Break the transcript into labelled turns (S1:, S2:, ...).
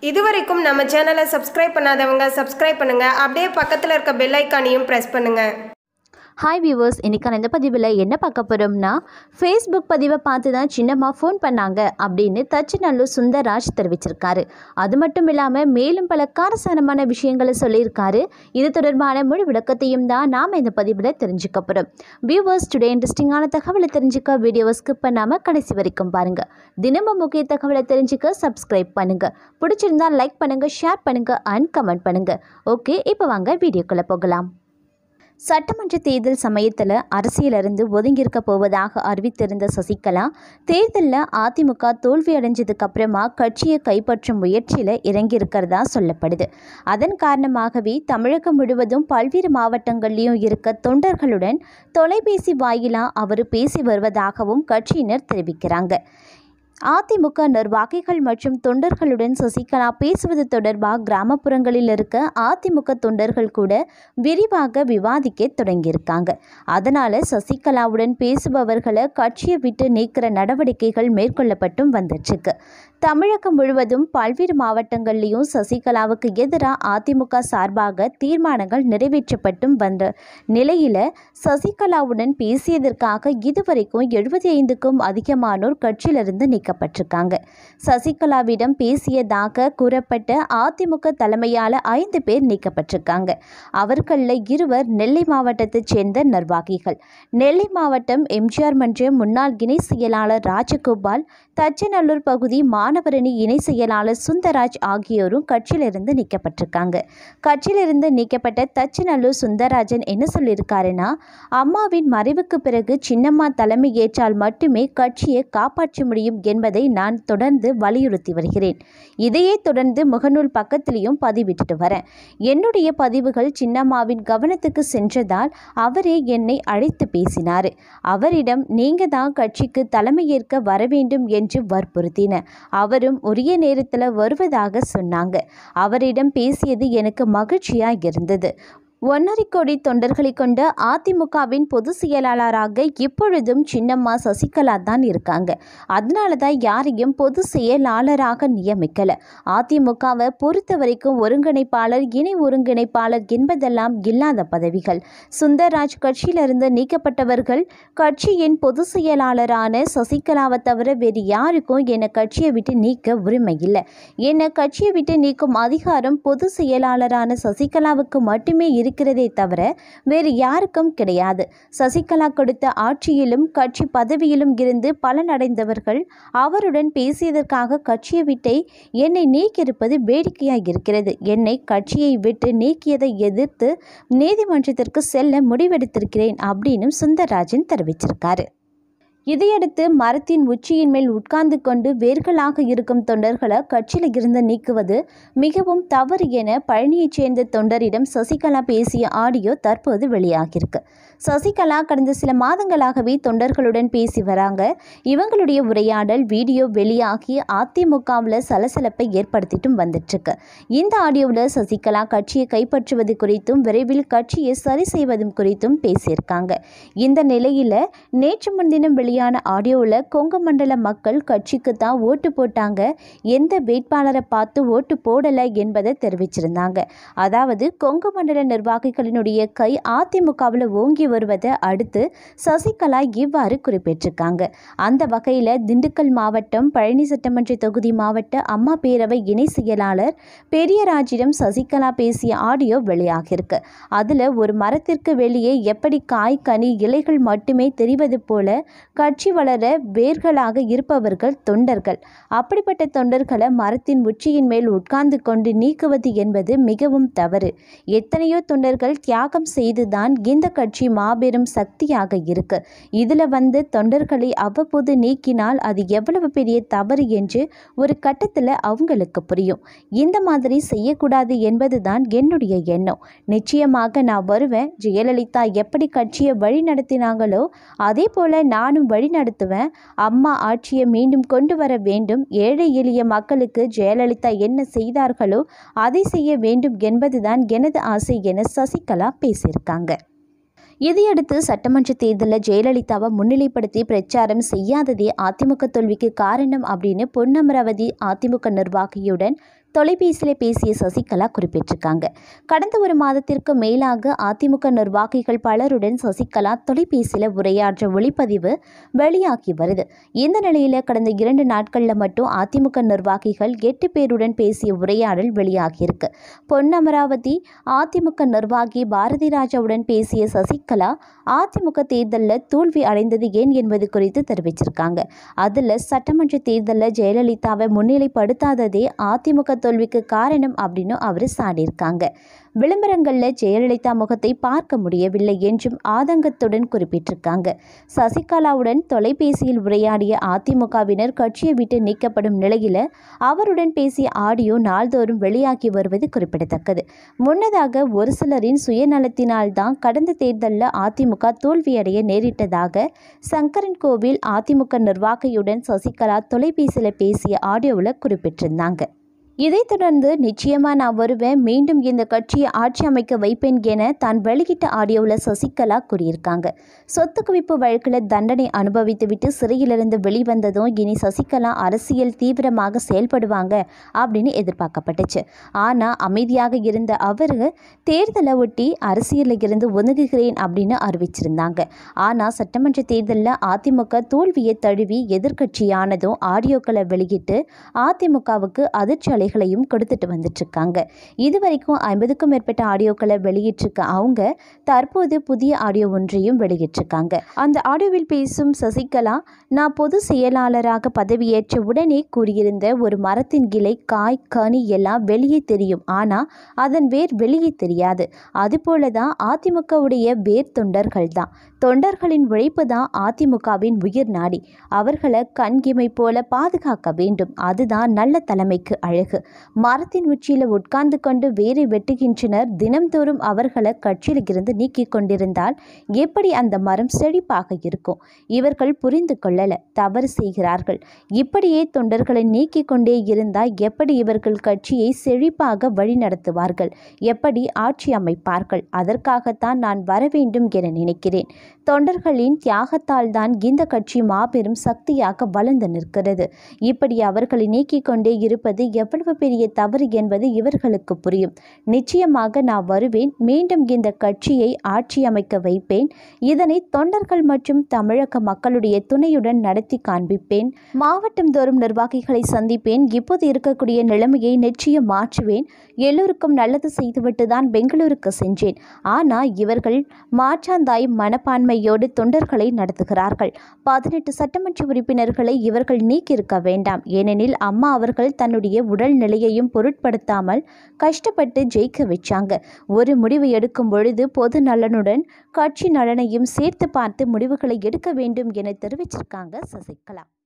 S1: இதுவரைக்கும் நம்ம சேனலை சப்ஸ்கிரைப் பண்ணாதவங்க சப்ஸ்கிரைப் பண்ணுங்க அப்படியே பக்கத்தில் இருக்க பெல் ஐக்கானையும் ப்ரெஸ் பண்ணுங்க
S2: ஹாய் வியூவர்ஸ் இன்றைக்கான இந்த பதிவில் என்ன பார்க்க போகிறோம்னா ஃபேஸ்புக் பதிவை பார்த்து தான் சின்னம்மா ஃபோன் பண்ணாங்க அப்படின்னு தச்சுநல்லூர் சுந்தர்ராஜ் தெரிவிச்சிருக்காரு அது மட்டும் இல்லாமல் மேலும் பல காரசாரமான விஷயங்களை சொல்லியிருக்காரு இது தொடர்பான முழு விளக்கத்தையும் தான் நாம் இந்த பதிவில் தெரிஞ்சுக்க போகிறோம் வியூவர்ஸ் டுடே இன்ட்ரெஸ்டிங்கான தகவலை தெரிஞ்சுக்க வீடியோவை ஸ்கிப் பண்ணாமல் கடைசி வரைக்கும் பாருங்கள் தினமும் முக்கிய தகவலை தெரிஞ்சுக்க சப்ஸ்கிரைப் பண்ணுங்கள் பிடிச்சிருந்தா லைக் பண்ணுங்கள் ஷேர் பண்ணுங்கள் அண்ட் கமெண்ட் பண்ணுங்கள் ஓகே இப்போ வாங்க வீடியோக்குள்ளே போகலாம் சட்டமன்ற தேர்தல் சமயத்தில் அரசியலிருந்து ஒதுங்கியிருக்க போவதாக அறிவித்திருந்த சசிகலா தேர்தலில் அதிமுக தோல்வி அடைஞ்சதுக்கு அப்புறமா கட்சியை கைப்பற்றும் முயற்சியில் இறங்கியிருக்கிறதா சொல்லப்படுது அதன் காரணமாகவே தமிழகம் முழுவதும் பல்வேறு மாவட்டங்கள்லையும் இருக்க தொண்டர்களுடன் தொலைபேசி வாயிலாக அவர் பேசி வருவதாகவும் கட்சியினர் தெரிவிக்கிறாங்க அதிமுக நிர்வாகிகள் மற்றும் தொண்டர்களுடன் சசிகலா பேசுவது தொடர்பாக கிராமப்புறங்களில் இருக்க அதிமுக தொண்டர்கள் கூட விரிவாக விவாதிக்க தொடங்கியிருக்காங்க அதனால சசிகலாவுடன் பேசுபவர்களை கட்சியை விட்டு நீக்கிற நடவடிக்கைகள் மேற்கொள்ளப்பட்டும் வந்துட்டுருக்கு தமிழகம் முழுவதும் பல்வேறு மாவட்டங்கள்லேயும் சசிகலாவுக்கு எதிராக அதிமுக சார்பாக தீர்மானங்கள் நிறைவேற்றப்பட்டும் வந்த நிலையில் சசிகலாவுடன் பேசியதற்காக இதுவரைக்கும் எழுபத்தி ஐந்துக்கும் அதிகமானோர் கட்சியிலிருந்து நீக்கப்பட்டிருக்காங்க சசிகலாவிடம் பேசியதாக கூறப்பட்ட அதிமுக தலைமையால் ஐந்து பேர் நீக்கப்பட்டிருக்காங்க அவர்களில் இருவர் நெல்லை மாவட்டத்தைச் சேர்ந்த நிர்வாகிகள் நெல்லை மாவட்டம் எம்ஜிஆர் மன்ற முன்னாள் இணை செயலாளர் ராஜகோபால் தச்சநல்லூர் பகுதி மாணவரணி இணை செயலாளர் சுந்தராஜ் ஆகியோரும் கட்சியிலிருந்து நீக்கப்பட்டிருக்காங்க கட்சியிலிருந்து நீக்கப்பட்ட தச்சநல்லூர் சுந்தரராஜன் என்ன சொல்லியிருக்காருன்னா அம்மாவின் மறைவுக்கு பிறகு சின்னம்மா தலைமை ஏற்றால் மட்டுமே கட்சியை காப்பாற்ற முடியும் என்பதை நான் தொடர்ந்து வலியுறுத்தி வருகிறேன் இதையே தொடர்ந்து முகநூல் பக்கத்திலையும் பதிவிட்டுட்டு வரேன் என்னுடைய பதிவுகள் சின்னம்மாவின் கவனத்துக்கு சென்றதால் அவரே என்னை அழைத்து பேசினார் அவரிடம் நீங்க தான் கட்சிக்கு தலைமையேற்க வர வேண்டும் என்று வற்புறுத்தின அவரும் உரிய நேரத்தில் வருவதாக சொன்னாங்க அவரிடம் பேசியது எனக்கு மகிழ்ச்சியாக இருந்தது ஒன்றரை கோடி தொண்டர்களை கொண்ட அதிமுகவின் பொதுச் செயலாளராக இப்பொழுதும் சின்னம்மா சசிகலா தான் இருக்காங்க அதனால தான் யாரையும் பொது செயலாளராக நியமிக்கல அதிமுகவை பொறுத்த வரைக்கும் ஒருங்கிணைப்பாளர் இணை ஒருங்கிணைப்பாளர் என்பதெல்லாம் இல்லாத பதவிகள் சுந்தர்ராஜ் கட்சியிலிருந்து நீக்கப்பட்டவர்கள் கட்சியின் பொதுச் செயலாளரான சசிகலாவை தவிர வேறு யாருக்கும் என்னை கட்சியை விட்டு நீக்க உரிமை இல்லை என்னை கட்சியை விட்டு நீக்கும் அதிகாரம் பொதுச் செயலாளரான சசிகலாவுக்கு மட்டுமே இருக்கிறதே தவிர வேறு யாருக்கும் கிடையாது சசிகலா கொடுத்த ஆட்சியிலும் கட்சி பதவியிலும் இருந்து பலனடைந்தவர்கள் அவருடன் பேசியதற்காக கட்சியை விட்டே என்னை நீக்கியிருப்பது வேடிக்கையாக இருக்கிறது என்னை கட்சியை விட்டு நீக்கியதை எதிர்த்து நீதிமன்றத்திற்கு செல்ல முடிவெடுத்திருக்கிறேன் அப்படின்னு சுந்தரராஜன் தெரிவிச்சிருக்காரு இதையடுத்து மரத்தின் உச்சியின் மேல் உட்கார்ந்து கொண்டு வேர்களாக இருக்கும் தொண்டர்களை கட்சியில் இருந்து நீக்குவது மிகவும் தவறு என பழனியைச் சேர்ந்த தொண்டரிடம் சசிகலா பேசிய ஆடியோ தற்போது வெளியாகியிருக்கு சசிகலா கடந்த சில மாதங்களாகவே தொண்டர்களுடன் பேசி வராங்க இவங்களுடைய உரையாடல் வீடியோ வெளியாகி அதிமுகவில் சலசலப்பை ஏற்படுத்திட்டும் வந்துட்டுருக்கு இந்த ஆடியோவில் சசிகலா கட்சியை கைப்பற்றுவது குறித்தும் விரைவில் கட்சியை சரி செய்வதும் குறித்தும் பேசியிருக்காங்க இந்த நிலையில் நேற்று முன்தினம் வெளியான ஆடியோவில் கொங்கு மண்டல மக்கள் கட்சிக்கு தான் ஓட்டு போட்டாங்க எந்த வேட்பாளரை பார்த்து ஓட்டு போடலை என்பதை தெரிவிச்சிருந்தாங்க அதாவது கொங்கு மண்டல நிர்வாகிகளினுடைய கை அதிமுகவில் ஓங்கி வருவதை அடுத்து சசிகலா இவ்வாறு குறிப்பிட்டிருக்காங்க அந்த வகையில் திண்டுக்கல் மாவட்டம் பழனி சட்டமன்ற தொகுதி மாவட்ட அம்மா பேரவை இணை செயலாளர் பெரியராஜிடம் சசிகலா பேசிய ஆடியோ வெளியாகியிருக்கு அதில் ஒரு மரத்திற்கு வெளியே எப்படி காய் கனி இலைகள் மட்டுமே தெரிவது போல கட்சி வளர வேர்களாக இருப்பவர்கள் தொண்டர்கள் அப்படிப்பட்ட தொண்டர்களை மரத்தின் உச்சியின் மேல் உட்கார்ந்து கொண்டு நீக்குவது என்பது மிகவும் தவறு எத்தனையோ தொண்டர்கள் தியாகம் செய்துதான் இந்த கட்சி மாபெரும் சக்தியாக இருக்கு இதில் வந்து தொண்டர்களை அவ்வப்போது நீக்கினால் அது எவ்வளவு பெரிய தவறு என்று ஒரு கட்டத்தில் அவங்களுக்கு புரியும் இந்த மாதிரி செய்யக்கூடாது என்பதுதான் என்னுடைய எண்ணம் நிச்சயமாக நான் வருவேன் ஜெயலலிதா எப்படி கட்சியை வழி நடத்தினாங்களோ அதே போல நானும் வழி நடத்துவேன் அம்மா ஆட்சியை மீண்டும் கொண்டு வர வேண்டும் ஏழை எளிய மக்களுக்கு ஜெயலலிதா என்ன செய்தார்களோ அதை செய்ய வேண்டும் என்பதுதான் எனது ஆசை என சசிகலா பேசியிருக்காங்க இதையடுத்து சட்டமன்ற தேர்தலில் ஜெயலலிதாவை முன்னிலைப்படுத்தி பிரச்சாரம் செய்யாததே அதிமுக தோல்விக்கு காரணம் அப்படின்னு பொன்னமராவதி அதிமுக நிர்வாகியுடன் தொலைபேசியில் பேசிய சசிகலா குறிப்பிட்டிருக்காங்க கடந்த ஒரு மாதத்திற்கு மேலாக அதிமுக நிர்வாகிகள் பலருடன் சசிகலா தொலைபேசியில் உரையாற்ற ஒளிப்பதிவு வெளியாகி வருது இந்த நிலையில் கடந்த இரண்டு நாட்களில் மட்டும் அதிமுக நிர்வாகிகள் எட்டு பேருடன் பேசிய உரையாடல் வெளியாகியிருக்கு பொன்னமராவதி அதிமுக நிர்வாகி பாரதி ராஜாவுடன் பேசிய சசிகலா அதிமுக தேர்தலில் தோல்வி அடைந்தது ஏன் என்பது குறித்து தெரிவிச்சிருக்காங்க அதில் சட்டமன்ற தேர்தலில் ஜெயலலிதாவை முன்னிலைப்படுத்தாததே அதிமுக தோல்விக்கு காரணம் அப்படின்னு அவர் சாடியிருக்காங்க விளம்பரங்களில் ஜெயலலிதா முகத்தை பார்க்க முடியவில்லை என்றும் ஆதங்கத்துடன் குறிப்பிட்டிருக்காங்க சசிகலாவுடன் தொலைபேசியில் உரையாடிய அதிமுகவினர் கட்சியை விட்டு நீக்கப்படும் நிலையில் அவருடன் பேசிய ஆடியோ நாள்தோறும் வெளியாகி வருவது குறிப்பிடத்தக்கது முன்னதாக ஒரு சிலரின் சுயநலத்தினால்தான் கடந்த தேர்தலில் அதிமுக தோல்வியடைய நேரிட்டதாக சங்கரன் கோவில் அதிமுக நிர்வாகியுடன் சசிகலா தொலைபேசியில் பேசிய ஆடியோவில் குறிப்பிட்டிருந்தாங்க இதைத் தொடர்ந்து நிச்சயமா நான் வருவேன் மீண்டும் இந்த கட்சியை ஆட்சி அமைக்க வைப்பேன் என தான் வெளியிட்ட ஆடியோவில் சசிகலா கூறியிருக்காங்க சொத்து குவிப்பு வழக்கில் தண்டனை அனுபவித்துவிட்டு சிறையிலிருந்து வெளிவந்ததும் இனி சசிகலா அரசியல் தீவிரமாக செயல்படுவாங்க அப்படின்னு எதிர்பார்க்கப்பட்டுச்சு ஆனால் அமைதியாக இருந்த அவர் தேர்தலை ஒட்டி அரசியலில் இருந்து ஒதுங்குகிறேன் அப்படின்னு அறிவிச்சிருந்தாங்க ஆனால் சட்டமன்ற தேர்தலில் அதிமுக தோல்வியை தழுவி எதிர்க்கட்சியானதும் ஆடியோக்களை வெளியிட்டு அதிமுகவுக்கு அதிர்ச்சி அலைகளையும் கொடுத்துட்டு வந்துட்டு இருக்காங்க இது வரைக்கும் ஐம்பதுக்கும் மேற்பட்ட ஆடியோக்களை வெளியிட்டிருக்க அவங்க தற்போது புதிய ஆடியோ ஒன்றையும் வெளியிட்டிருக்காங்க அந்த ஆடியோவில் பேசும் சசிகலா நான் பொது செயலாளராக பதவியேற்ற உடனே கூறியிருந்த ஒரு மரத்தின் இலை காய் கனி எல்லாம் வெளியே தெரியும் ஆனால் அதன் வேர் வெளியே தெரியாது அதுபோல தான் அதிமுகவுடைய வேர் தொண்டர்கள் தான் தொண்டர்களின் உழைப்பு தான் அதிமுகவின் உயிர் நாடி அவர்களை கண்கிமை போல பாதுகாக்க வேண்டும் அதுதான் நல்ல தலைமைக்கு அழகு மரத்தின் உச்சியில் உட்கார்ந்து கொண்டு வேரை வெட்டுகின்றனர் தினம்தோறும் அவர்களை கட்சியில் இருந்து நீக்கி கொண்டிருந்தால் எப்படி அந்த மரம் செழிப்பாக இருக்கும் இவர்கள் புரிந்து கொள்ளல தவறு செய்கிறார்கள் இப்படியே தொண்டர்களை நீக்கி கொண்டே இருந்தால் எப்படி இவர்கள் கட்சியை செழிப்பாக வழிநடத்துவார்கள் எப்படி ஆட்சி அமைப்பார்கள் அதற்காகத்தான் நான் வர வேண்டும் என நினைக்கிறேன் தொண்டர்களின் தியாகத்தால் தான் இந்த கட்சி மாபெரும் சக்தியாக வளர்ந்து நிற்கிறது இப்படி அவர்களை நீக்கிக் கொண்டே இருப்பது எவ்வளவு பெரிய தவறு என்பது இவர்களுக்கு புரியும் நிச்சயமாக நான் வருவேன் மீண்டும் இந்த கட்சியை ஆட்சி அமைக்க வைப்பேன் இதனை தொண்டர்கள் மற்றும் தமிழக மக்களுடைய துணையுடன் நடத்தி காண்பிப்பேன் மாவட்டம் தோறும் நிர்வாகிகளை சந்திப்பேன் இப்போது இருக்கக்கூடிய நிலைமையை நிச்சயம் மாற்றுவேன் எல்லோருக்கும் நல்லது செய்துவிட்டு தான் பெங்களூருக்கு சென்றேன் ஆனால் இவர்கள் மாற்றாந்தாய் மனப்பான்மையோடு தொண்டர்களை நடத்துகிறார்கள் பதினெட்டு சட்டமன்ற உறுப்பினர்களை இவர்கள் நீக்கியிருக்க வேண்டாம் ஏனெனில் அம்மா அவர்கள் தன்னுடைய உடல் நிலையையும் பொருட்படுத்தாமல் கஷ்டப்பட்டு ஜெயிக்க வச்சாங்க ஒரு முடிவு எடுக்கும் பொழுது பொது நலனுடன் கட்சி நலனையும் சேர்த்து பார்த்து முடிவுகளை எடுக்க வேண்டும் என தெரிவிச்சிருக்காங்க சசிகலா